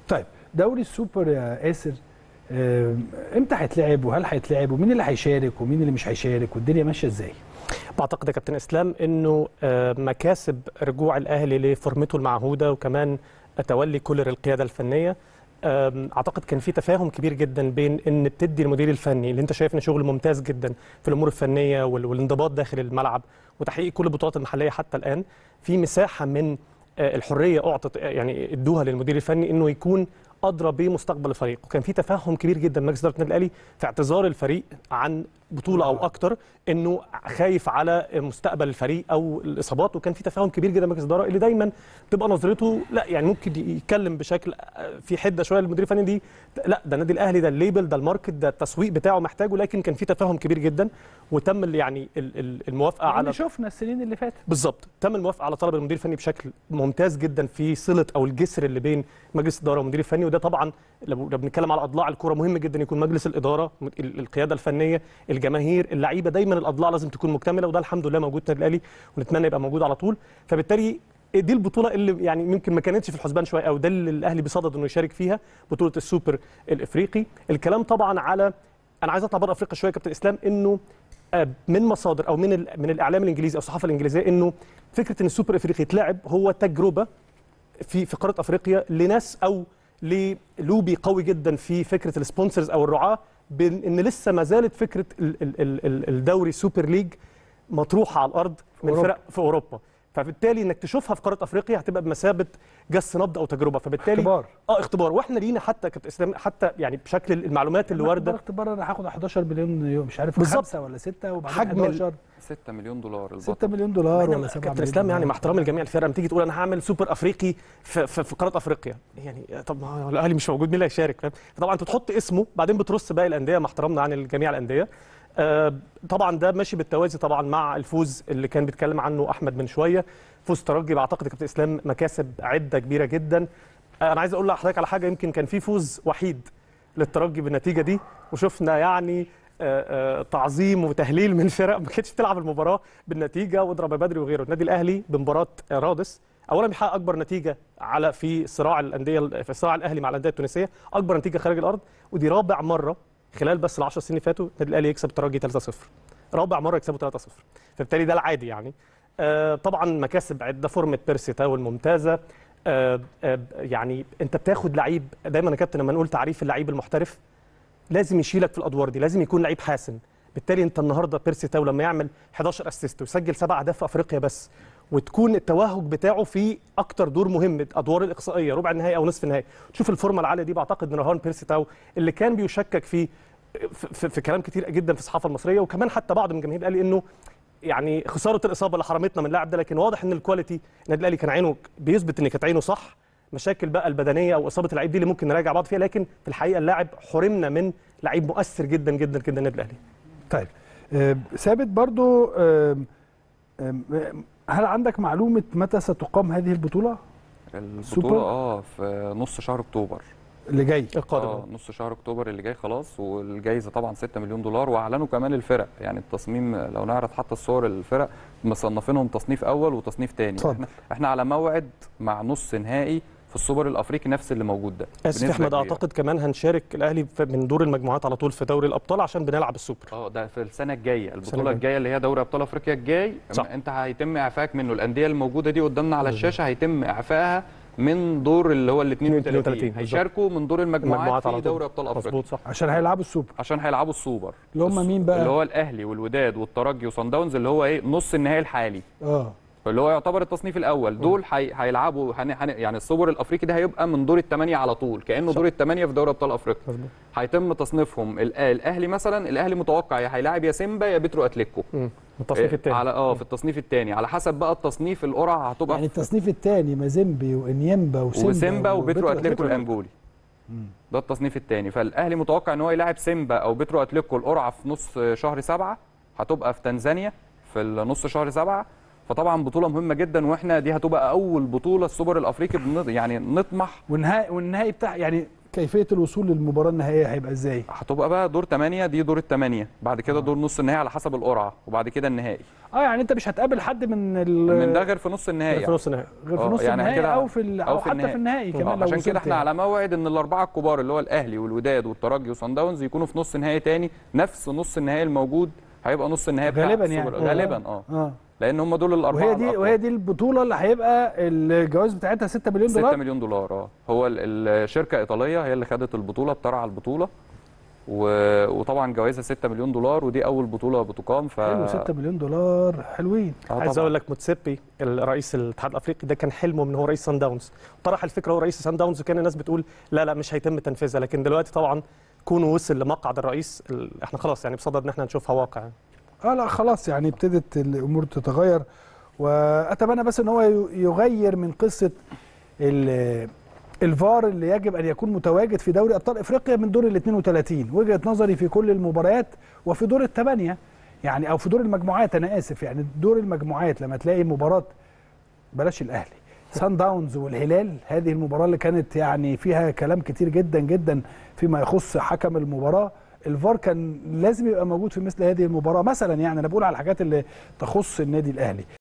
طيب دوري السوبر يا ياسر آه، امتى هيتلعب وهل هيتلعب ومين اللي هيشارك ومين اللي مش هيشارك والدنيا ماشيه ازاي؟ بعتقد يا كابتن اسلام انه آه، مكاسب رجوع الاهلي لفورمته المعهوده وكمان تولي كولر القياده الفنيه آم، اعتقد كان في تفاهم كبير جدا بين ان بتدي المدير الفني اللي انت شايف ان شغل ممتاز جدا في الامور الفنيه وال- والانضباط داخل الملعب وتحقيق كل البطولات المحليه حتى الان في مساحه من آه، الحريه اعطت يعني ادوها للمدير الفني انه يكون ادرى بمستقبل الفريق وكان في تفاهم كبير جدا من مجلس اداره النادي الاهلي في اعتذار الفريق عن بطوله او اكتر انه خايف على مستقبل الفريق او الاصابات وكان في تفاهم كبير جدا من مجلس الاداره اللي دايما تبقى نظرته لا يعني ممكن يتكلم بشكل في حده شويه للمدير الفني دي لا ده النادي الاهلي ده الليبل ده الماركت ده التسويق بتاعه محتاجه لكن كان في تفاهم كبير جدا وتم ال- يعني ال- ال- الموافقه على على شفنا السنين اللي فاتت بالظبط تم الموافقه على طلب المدير الفني بشكل ممتاز جدا في صله او الجسر اللي بين مجلس الاداره والمدير الفني وده طبعا لو لو بنتكلم على اضلاع الكوره مهم جدا يكون مجلس الاداره ال- القياده الفنيه الجماهير اللعيبه دايما الاضلاع لازم تكون مكتمله وده الحمد لله موجود في النادي الاهلي ونتمنى يبقى موجود على طول فبالتالي دي البطوله اللي يعني يمكن ما كانتش في الحسبان شويه او ده اللي الاهلي بيصدد انه يشارك فيها بطوله السوبر الافريقي الكلام طبعا على انا عايز اطلع بره افريقيا شويه يا كابتن اسلام انه آه، من مصادر او من ال- من الاعلام الانجليزي او الصحافه الانجليزيه انه فكره ان السوبر افريقي يتلعب هو تجربه في في قاره افريقيا لناس او للوبي قوي جدا في فكره السبونسرز او الرعاه بان إن لسه ما زالت فكره ال- ال- ال- ال- الدوري سوبر ليج مطروحه على الارض من أوروبا. فرق في اوروبا فبالتالي انك تشوفها في قاره افريقيا هتبقى بمثابه جس نبض او تجربه فبالتالي اختبار. اه اختبار واحنا لينا حتى كابتن اسلام حتى يعني بشكل المعلومات اللي وارده اختبار انا هاخد 11 مليون يوم مش عارف بالظبط. خمسه ولا سته وبعدين حجم ال- 11 6 مليون دولار 6 البطل مليون دولار إحنا ولا 7 كابتن مليون اسلام يعني دولار. مع احترامي لجميع الفرق لما تيجي تقول انا هعمل سوبر افريقي في, في, في قاره افريقيا يعني طب ما هو الاهلي مش موجود مين اللي هيشارك فاهم فطبعا انت تحط اسمه بعدين بترص باقي الانديه مع احترامنا عن جميع الانديه آه طبعا ده ماشي بالتوازي طبعا مع الفوز اللي كان بيتكلم عنه احمد من شويه فوز ترجي بعتقد يا كابتن اسلام مكاسب عده كبيره جدا آه انا عايز اقول لحضرتك على حاجه يمكن كان في فوز وحيد للترجي بالنتيجه دي وشفنا يعني آه، آه، تعظيم وتهليل من فرق ما كانتش تلعب المباراه بالنتيجه واضرب يا بدري وغيره النادي الاهلي بمباراه آه، رادس اولا بيحقق اكبر نتيجه على في صراع الانديه في صراع الاهلي مع الانديه التونسيه اكبر نتيجه خارج الارض ودي رابع مره خلال بس ال 10 سنين اللي فاتوا النادي الاهلي يكسب الترجي 3-0 رابع مره يكسبوا 3-0 فبالتالي ده العادي يعني آه، طبعا مكاسب عده فورمه بيرسي تاو الممتازه آه، آه، يعني انت بتاخد لعيب دايما يا كابتن لما نقول تعريف اللعيب المحترف لازم يشيلك في الادوار دي لازم يكون لعيب حاسم بالتالي انت النهارده بيرسي تاو لما يعمل 11 اسيست ويسجل سبع اهداف في افريقيا بس وتكون التوهج بتاعه في اكتر دور مهم ادوار الاقصائيه ربع النهائي او نصف النهائي تشوف الفورمه العاليه دي بعتقد ان رهان بيرسي تاو اللي كان بيشكك فيه في, في, في كلام كتير جدا في الصحافه المصريه وكمان حتى بعض من جماهير الاهلي انه يعني خساره الاصابه اللي حرمتنا من اللاعب ده لكن واضح ان الكواليتي النادي الاهلي كان عينه بيثبت ان كانت عينه صح مشاكل بقى البدنيه او اصابه اللعيب دي اللي ممكن نراجع بعض فيها لكن في الحقيقه اللاعب حرمنا من لعيب مؤثر جدا جدا جدا النادي الاهلي طيب آه، ثابت برضو آم، آم، هل عندك معلومه متى ستقام هذه البطوله سوبر؟ البطوله اه في نص شهر اكتوبر اللي جاي القادم اه نص شهر اكتوبر اللي جاي خلاص والجايزه طبعا 6 مليون دولار واعلنوا كمان الفرق يعني التصميم لو نعرض حتى الصور الفرق مصنفينهم تصنيف اول وتصنيف ثاني اتفضل. احنا احنا على موعد مع نص نهائي في السوبر الافريقي نفس اللي موجود ده اسف يا بنسبة احمد كبيرة. اعتقد كمان هنشارك الاهلي في- من دور المجموعات على طول في دوري الابطال عشان بنلعب السوبر اه ده في السنه الجايه البطوله الجاية. الجايه اللي هي دوري ابطال افريقيا الجاي صح. انت هيتم اعفائك منه الانديه الموجوده دي قدامنا على الشاشه هيتم اعفائها من دور اللي هو ال 32 32 بالظبط. هيشاركوا من دور المجموعات, المجموعات على في طول دوري ابطال افريقيا مظبوط صح عشان هيلعبوا السوبر عشان هيلعبوا السوبر اللي هم مين بقى؟ اللي هو الاهلي والوداد والترجي وصن داونز اللي هو ايه نص النهائي الحالي اه اللي هو يعتبر التصنيف الاول دول هي- هيلعبوا هن... هن... يعني السوبر الافريقي ده هيبقى من دور الثمانيه على طول كانه دور الثمانيه في دوري ابطال افريقيا مظبوط هيتم تصنيفهم ال- الاهلي مثلا الاهلي متوقع يا هيلاعب يا سيمبا يا بيترو اتليكو مم. التصنيف إيه، الثاني على اه في التصنيف الثاني على حسب بقى التصنيف القرعه هتبقى يعني في- التصنيف الثاني مازيمبي وانيمبا وسيمبا وسيمبا وبيترو اتليكو الانجولي الانجولي ده التصنيف الثاني فالاهلي متوقع ان هو يلاعب سيمبا او بيترو اتليكو القرعه في نص شهر سبعة هتبقى في تنزانيا في نص شهر سبعة فطبعا بطوله مهمه جدا واحنا دي هتبقى اول بطوله السوبر الافريقي بن- يعني نطمح والنهائي والنهائي بتاع يعني ك كيفيه الوصول للمباراه النهائيه هيبقى ازاي هتبقى بقى دور 8 دي دور الثمانيه بعد كده دور نص النهائي على حسب القرعه وبعد كده النهائي اه يعني انت مش هتقابل حد من ال... من ده غير في نص النهائي في نص النهائي غير في آه، نص يعني النهائي كده- او في ال... او, أو في حتى النهائي. في النهائي آه، كمان لو عشان وصلت كده احنا يعني. على موعد ان الاربعه الكبار اللي هو الاهلي والوداد والترجي وصن داونز يكونوا في نص نهائي تاني نفس نص النهائي الموجود هيبقى نص النهائي بتاع غالباً السوبر. يعني. غالبا اه اه لان هم دول الاربعه وهي دي الأقوى. وهي دي البطوله اللي هيبقى الجوائز بتاعتها 6 مليون 6 دولار مليون دولار اه هو ال- الشركه ايطاليه هي اللي خدت البطوله بترعى البطوله و... وطبعا جوائزها 6 مليون دولار ودي اول بطوله بتقام ف حلو 6 مليون دولار حلوين آه عايز طبعاً. اقول لك موتسيبي الرئيس الاتحاد الافريقي ده كان حلمه من هو رئيس سان داونز طرح الفكره هو رئيس سان داونز وكان الناس بتقول لا لا مش هيتم تنفيذها لكن دلوقتي طبعا كونه وصل لمقعد الرئيس ال- احنا خلاص يعني بصدد ان احنا نشوفها واقع يعني. اه لا خلاص يعني ابتدت الامور تتغير واتمنى بس ان هو ي- يغير من قصه ال- الفار اللي يجب ان يكون متواجد في دوري ابطال افريقيا من دور ال 32 وجهه نظري في كل المباريات وفي دور الثمانيه يعني او في دور المجموعات انا اسف يعني دور المجموعات لما تلاقي مباراه بلاش الاهلي سان داونز والهلال هذه المباراه اللي كانت يعني فيها كلام كتير جدا جدا فيما يخص حكم المباراه الفار كان لازم يبقى موجود في مثل هذه المباراه مثلا يعني انا بقول على الحاجات اللي تخص النادي الاهلي